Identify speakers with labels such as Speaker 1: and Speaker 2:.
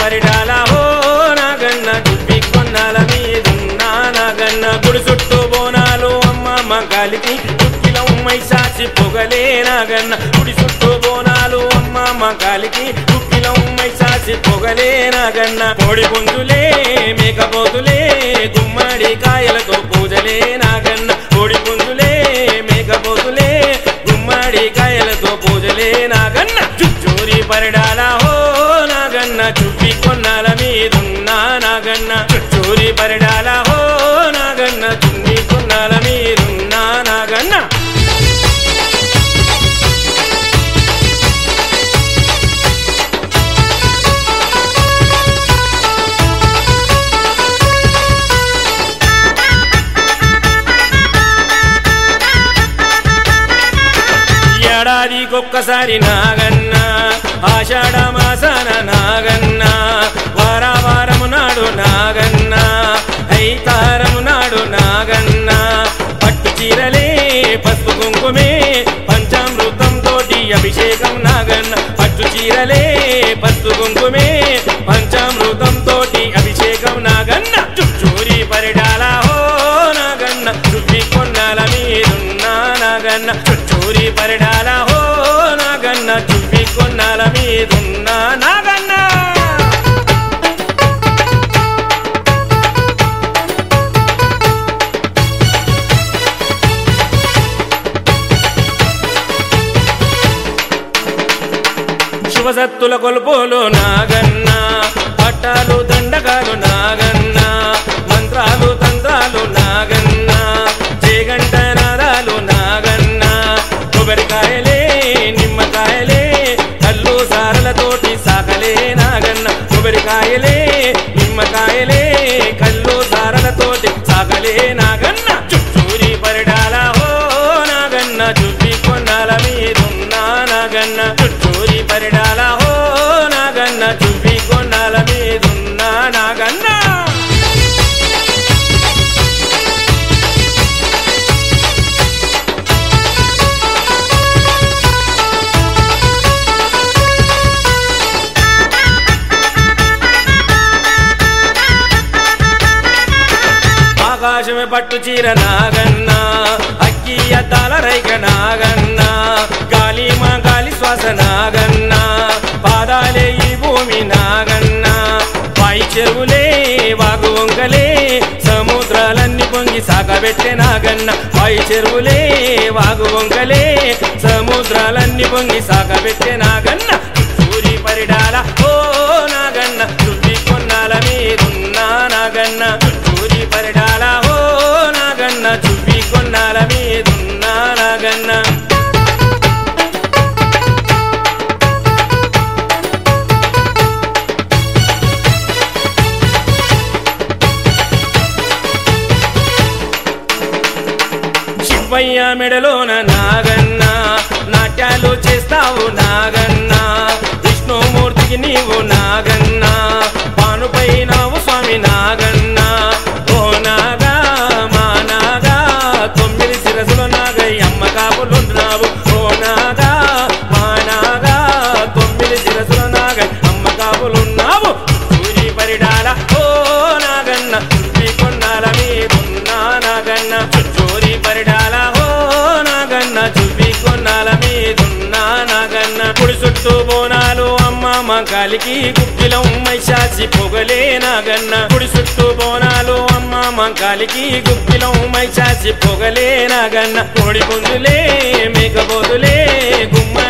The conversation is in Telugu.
Speaker 1: పరిడాల హో నాగన్న దుబ్బి కొన్నాల మీదున్నా నాగన్న గుడి చుట్టూ బోనాలు అమ్మ మగాలికి దుక్కిలం మైసాచి పొగలే నాగన్న గుడి చుట్టూ బోనాలు అమ్మ మగాలికి దుక్కిలం మైసాచి పొగలే నాగన్న కోడి పుంజులే మేకపోతులే గుమ్మడి కాయలతో పూజలే నాగన్న కోడి పుంజులే మేకపోతులే గుమ్మడి కాయలతో పూజలే నాగన్న చుచ్చూరి పరిడాల హో నాగన్న చుప్పి కొన్నాల మీదున్నా నాగన్న చుచ్చూరి పరిడాల హో నాగన్న చున్ని కొన్నాల మీదున్నా నాగన్న ఏడాదికొక్కసారి నాగన్న ఆషాఢ మాసాన నాగన్న వార వారము నాడు నాగన్న ఐతారము నాడు నాగన్న పట్టు చీరలే పసుపు కుంకుమే పంచామృతం తోటి అభిషేకం నాగన్న పట్టు చీరలే పసుపు కుంకుమే పంచామృతం తోటి అభిషేకం నాగన్న చుట్టూరి పరిడాల హో నాగన్న చుట్టి కొన్నాల మీదున్నా నాగన్న చుట్టూరి పరిడాల హో నాగన్న చుట్టి కొన్నాల మీదున్నా నాగన్న శుభసత్తుల కొలుపులు నాగన్న పట్టాలు దండకాలు నాగన్న మంత్రాలు తంత్రాలు నాగన్న చేగంట నాదాలు నాగన్న కొబ్బరికాయలే నిమ్మకాయలే కల్లు సారలతోటి సాకలే నాగన్న కొబ్బరికాయలే నిమ్మకాయలే కల్లు సారలతోటి సాకలే నాగన్న చుట్టూరి పరిడాల హో నాగన్న చుట్టి కొన్నాల మీదున్నా నాగన్న చుట్టూరి పరిడాల హో నాగన్న చుట్టి కొన్నాల మీదున్నా నాగన్న ఆకాశమే పట్టు చీర నాగన్న అక్కి అద్దాల రైక నాగన్న గాలి మా గాలి శ్వాస నాగన్న పాదాలే ఈ భూమి నాగన్న పాయి చెరువులే వాగు వంకలే సముద్రాలన్నీ పొంగి సాగబెట్టే నాగన్న పాయి చెరువులే వాగు వంకలే సముద్రాలన్నీ పొంగి సాగబెట్టే నాగన్న సూరి పరిడాల ఓ నాగన్న చుట్టి కొన్నాల మీరున్నా నాగన్న చుట్టూరి పరిడాల ఓ నాగన్న చుప్పి కొన్నాల మీదున్నా నాగన్న శివయ్య మెడలోన నాగన్న నాట్యాలు చేస్తావు నాగన్న విష్ణుమూర్తికి నీవు నాగన్న పానుపై నావు స్వామి నాగన్న ఓ నాగా మా నాగా తొమ్మిది శిరసులు నాగయ్య అమ్మ కాపులున్నావు ఓ నాగా మా నాగా తొమ్మిది శిరసులు నాగయ్య అమ్మ కాపులున్నావు సూరి పరిడాల ఓ నాగన్న చుట్టి కొన్నాల మీదున్నా నాగన్న చుట్టూరి పరిడాల ఓ నాగన్న చుప్పి కొన్నాల మీదున్నా నాగన్న కుడి చుట్టూ బోనాలు అమ్మ మంకాలికి గుప్పిలం మైశాసి పొగలే నాగన్న కుడి చుట్టూ బోనాలు అమ్మ మంకాలికి గుప్పిలం మైశాసి పొగలే నాగన్న కోడి పుంజులే మేకపోతులే గుమ్మ